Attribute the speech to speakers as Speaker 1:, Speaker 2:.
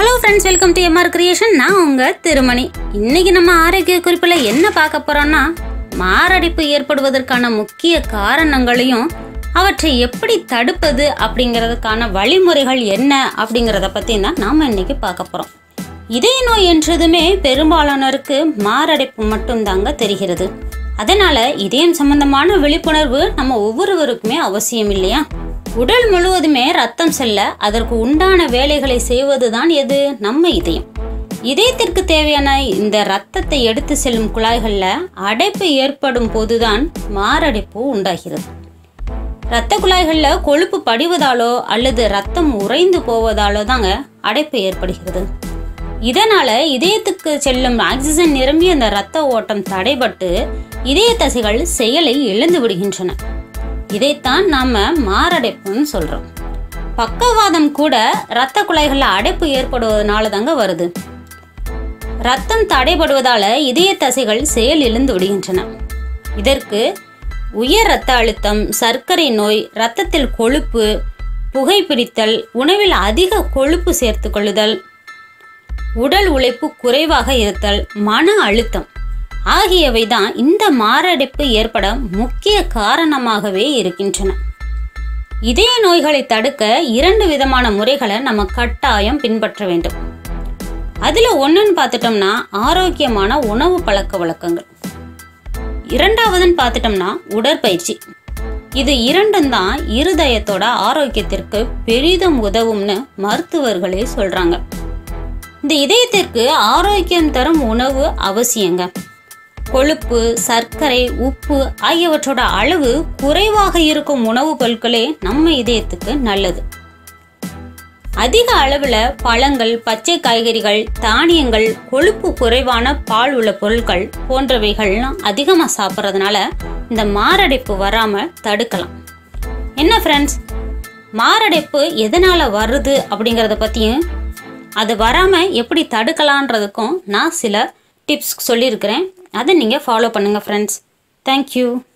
Speaker 1: hello friends welcome to MR creation நான் உங்க திருமணி இன்னைக்கு நம்ம ஆரோக்கிய குறிப்பில் என்ன பார்க்க போறோம்னா மாரடைப்பு ஏற்படுவதற்கான முக்கிய காரணங்களையும் அவற்றை எப்படி தடுப்பது அப்படிங்கிறதுக்கான வழிமுறைகள் என்ன அப்படிங்கிறத பற்றி தான் நாம் இன்னைக்கு பார்க்க போகிறோம் இதய நோய் என்றதுமே பெரும்பாலானோருக்கு மாரடைப்பு மட்டும்தாங்க தெரிகிறது அதனால இதயம் சம்பந்தமான விழிப்புணர்வு நம்ம ஒவ்வொருவருக்குமே அவசியம் இல்லையா உடல் முழுவதுமே ரத்தம் செல்ல அதற்கு உண்டான வேலைகளை செய்வதுதான் எது நம்ம இதயம் இதயத்திற்கு தேவையான இந்த ரத்தத்தை எடுத்து செல்லும் குழாய்கள்ல அடைப்பு ஏற்படும் போதுதான் மாரடைப்பு உண்டாகிறது இரத்த குழாய்கள்ல கொழுப்பு படிவதாலோ அல்லது ரத்தம் உறைந்து போவதாலோ தாங்க அடைப்பு ஏற்படுகிறது இதனால இதயத்துக்கு செல்லும் ஆக்சிஜன் நிரம்பிய அந்த இரத்த ஓட்டம் தடைபட்டு இதய தசைகள் செயலை இழந்து விடுகின்றன இதைத்தான் நாம மாரடைப்புன்னு சொல்றோம் பக்கவாதம் கூட இரத்த குழாய்கள்ல அடைப்பு ஏற்படுவதனால தாங்க வருது ரத்தம் தடைபடுவதால இதய தசைகள் செயல் இழந்து விடுகின்றன இதற்கு உயர் இரத்த அழுத்தம் சர்க்கரை நோய் இரத்தத்தில் கொழுப்பு புகைப்பிடித்தல் உணவில் அதிக கொழுப்பு சேர்த்து கொள்ளுதல் உடல் உழைப்பு குறைவாக இருத்தல் மன அழுத்தம் ஆகியவை தான் இந்த மாரடைப்பு ஏற்பட முக்கிய காரணமாகவே இருக்கின்றன இதய நோய்களை தடுக்க இரண்டு விதமான முறைகளை நம்ம கட்டாயம் பின்பற்ற வேண்டும் அதில் ஒன்றுன்னு பார்த்துட்டோம்னா ஆரோக்கியமான உணவு பழக்க வழக்கங்கள் இரண்டாவதுன்னு பார்த்துட்டோம்னா உடற்பயிற்சி இது இரண்டும் தான் இருதயத்தோட ஆரோக்கியத்திற்கு பெரிதும் உதவும்னு மருத்துவர்களே சொல்றாங்க இந்த இதயத்திற்கு ஆரோக்கியம் தரும் உணவு அவசியங்க கொழுப்பு சர்க்கரை உப்பு ஆகியவற்றோட அளவு குறைவாக இருக்கும் உணவுப் பொருட்களே நம்ம இதயத்துக்கு நல்லது அதிக அளவில் பழங்கள் பச்சை காய்கறிகள் தானியங்கள் கொழுப்பு குறைவான பால் உள்ள பொருட்கள் போன்றவைகள்லாம் அதிகமாக சாப்பிட்றதுனால இந்த மாரடைப்பு வராமல் தடுக்கலாம் என்ன ஃப்ரெண்ட்ஸ் மாரடைப்பு எதனால் வருது அப்படிங்கிறத பற்றியும் அது வராமல் எப்படி தடுக்கலான்றதுக்கும் நான் சில டிப்ஸ் சொல்லியிருக்கிறேன் அதை நீங்கள் ஃபாலோ பண்ணுங்கள் ஃப்ரெண்ட்ஸ் தேங்க்யூ